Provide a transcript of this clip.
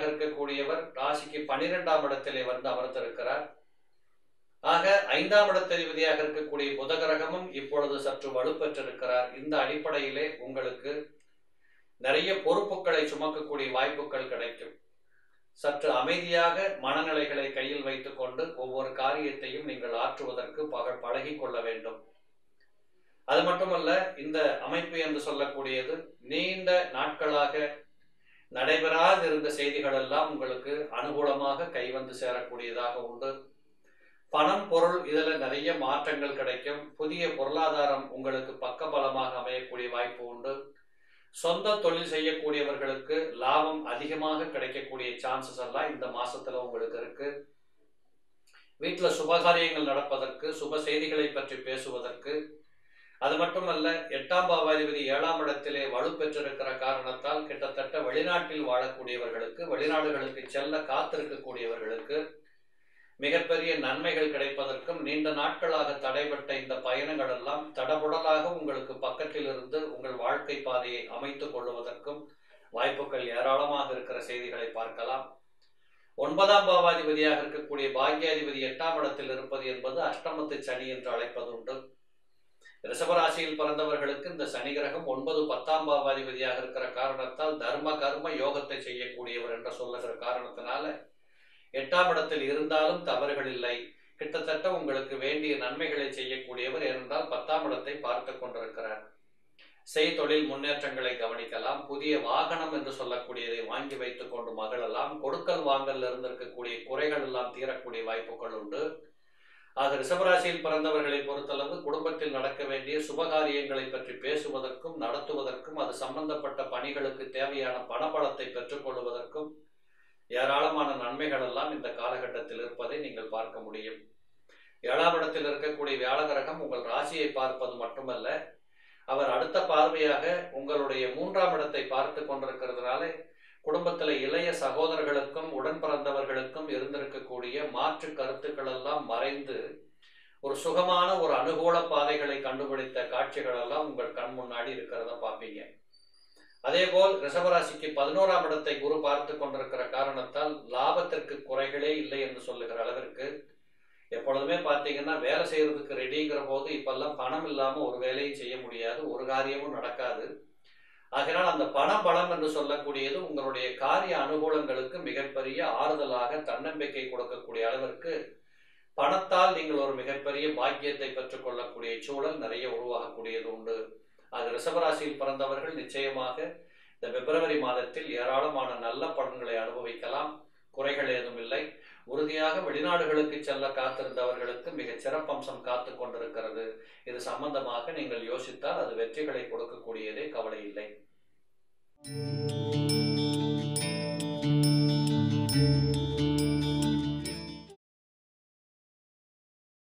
இருக்கக்கூடியவர் ராசிக்கு பனிரெண்டாம் இடத்திலே வந்து அமர்ந்திருக்கிறார் ஆக ஐந்தாம் இடத்ததிபதியாக இருக்கக்கூடிய புதகிரகமும் இப்பொழுது சற்று வலுப்பெற்றிருக்கிறார் இந்த அடிப்படையிலே உங்களுக்கு நிறைய பொறுப்புகளை சுமக்கக்கூடிய வாய்ப்புகள் கிடைக்கும் சற்று அமைதியாக மனநிலைகளை கையில் வைத்துக்கொண்டு ஒவ்வொரு காரியத்தையும் நீங்கள் ஆற்றுவதற்கு பக பழகி கொள்ள வேண்டும் அது மட்டுமல்ல இந்த அமைப்பு என்று சொல்லக்கூடியது நீண்ட நாட்களாக நடைபெறாதிருந்த செய்திகள் எல்லாம் உங்களுக்கு அனுகூலமாக கைவந்து சேரக்கூடியதாக உண்டு பணம் பொருள் இதில் நிறைய மாற்றங்கள் கிடைக்கும் புதிய பொருளாதாரம் உங்களுக்கு பக்கபலமாக அமையக்கூடிய வாய்ப்பு உண்டு சொந்த தொழில் செய்யக்கூடியவர்களுக்கு லாபம் அதிகமாக கிடைக்கக்கூடிய சான்சஸ் எல்லாம் இந்த மாசத்துல உங்களுக்கு இருக்கு வீட்டுல சுபகாரியங்கள் நடப்பதற்கு சுப செய்திகளை பற்றி பேசுவதற்கு அது மட்டுமல்ல எட்டாம் பாவாதிபதி ஏழாம் இடத்திலே வலுப்பெற்றிருக்கிற காரணத்தால் கிட்டத்தட்ட வெளிநாட்டில் வாழக்கூடியவர்களுக்கு வெளிநாடுகளுக்கு செல்ல காத்திருக்கக்கூடியவர்களுக்கு மிகப்பெரிய நன்மைகள் கிடைப்பதற்கும் நீண்ட நாட்களாக தடைபட்ட இந்த பயணங்கள் எல்லாம் தடபுடலாக உங்களுக்கு பக்கத்தில் இருந்து உங்கள் வாழ்க்கை பாதையை அமைத்துக் கொள்வதற்கும் வாய்ப்புகள் ஏராளமாக இருக்கிற செய்திகளை பார்க்கலாம் ஒன்பதாம் பாவாதிபதியாக இருக்கக்கூடிய பாக்யாதிபதி எட்டாம் இடத்தில் இருப்பது என்பது அஷ்டமத்து சனி என்று அழைப்பதுண்டு ரிஷபராசியில் பிறந்தவர்களுக்கு இந்த சனி கிரகம் ஒன்பது பத்தாம் பாவாதிபதியாக இருக்கிற காரணத்தால் தர்ம கர்ம யோகத்தை செய்யக்கூடியவர் என்று சொல்லுகிற காரணத்தினால எட்டாம் இடத்தில் இருந்தாலும் தவறுகள் இல்லை கிட்டத்தட்ட உங்களுக்கு வேண்டிய நன்மைகளை செய்யக்கூடியவர் ஏனென்றால் பத்தாம் இடத்தை பார்த்து கொண்டிருக்கிறார் செய்தொழில் முன்னேற்றங்களை கவனிக்கலாம் புதிய வாகனம் என்று சொல்லக்கூடியதை வாங்கி வைத்துக் கொண்டு மகளெல்லாம் கொடுக்கல் வாங்கல் இருந்திருக்கக்கூடிய குறைகள் எல்லாம் தீரக்கூடிய வாய்ப்புகள் உண்டு ஆக ரிஷபராசியில் பிறந்தவர்களை பொறுத்தளவு குடும்பத்தில் நடக்க வேண்டிய சுபகாரியங்களை பற்றி பேசுவதற்கும் நடத்துவதற்கும் அது சம்பந்தப்பட்ட பணிகளுக்கு தேவையான பணபலத்தை பெற்றுக்கொள்வதற்கும் ஏராளமான நன்மைகள் எல்லாம் இந்த காலகட்டத்தில் இருப்பதை நீங்கள் பார்க்க முடியும் ஏழாம் இடத்தில் இருக்கக்கூடிய வியாழகிரகம் உங்கள் ராசியை பார்ப்பது மட்டுமல்ல அவர் அடுத்த பார்வையாக உங்களுடைய மூன்றாம் இடத்தை பார்த்து கொண்டிருக்கிறதுனால குடும்பத்தில் இளைய சகோதரர்களுக்கும் உடன் பிறந்தவர்களுக்கும் இருந்திருக்கக்கூடிய மாற்று கருத்துக்கள் எல்லாம் மறைந்து ஒரு சுகமான ஒரு அனுகூல பாதைகளை கண்டுபிடித்த காட்சிகள் எல்லாம் உங்கள் கண் முன்னாடி இருக்கிறத பார்ப்பீங்க அதேபோல் ரிஷபராசிக்கு பதினோராம் இடத்தை குரு பார்த்து கொண்டிருக்கிற காரணத்தால் லாபத்திற்கு குறைகளே இல்லை என்று சொல்லுகிற அளவிற்கு எப்பொழுதுமே பார்த்தீங்கன்னா வேலை செய்யறதுக்கு ரெடிங்கிற போது இப்பெல்லாம் பணம் இல்லாமல் ஒரு வேலையும் செய்ய முடியாது ஒரு காரியமும் நடக்காது ஆகையால் அந்த பண பலம் என்று சொல்லக்கூடியது உங்களுடைய காரிய அனுகூலங்களுக்கு மிகப்பெரிய ஆறுதலாக தன்னம்பிக்கை கொடுக்கக்கூடிய அளவிற்கு பணத்தால் நீங்கள் ஒரு மிகப்பெரிய பாக்கியத்தை பெற்றுக்கொள்ளக்கூடிய சூழல் நிறைய உருவாகக்கூடியது உண்டு அது ரிஷபராசியில் பிறந்தவர்கள் நிச்சயமாக இந்த பிப்ரவரி மாதத்தில் ஏராளமான நல்ல பலன்களை அனுபவிக்கலாம் குறைகள் ஏதும் இல்லை உறுதியாக வெளிநாடுகளுக்கு செல்ல காத்திருந்தவர்களுக்கு மிகச் சிறப்பம்சம் காத்து கொண்டிருக்கிறது இது சம்பந்தமாக நீங்கள் யோசித்தால் அது வெற்றிகளை கொடுக்கக்கூடியதே கவலை இல்லை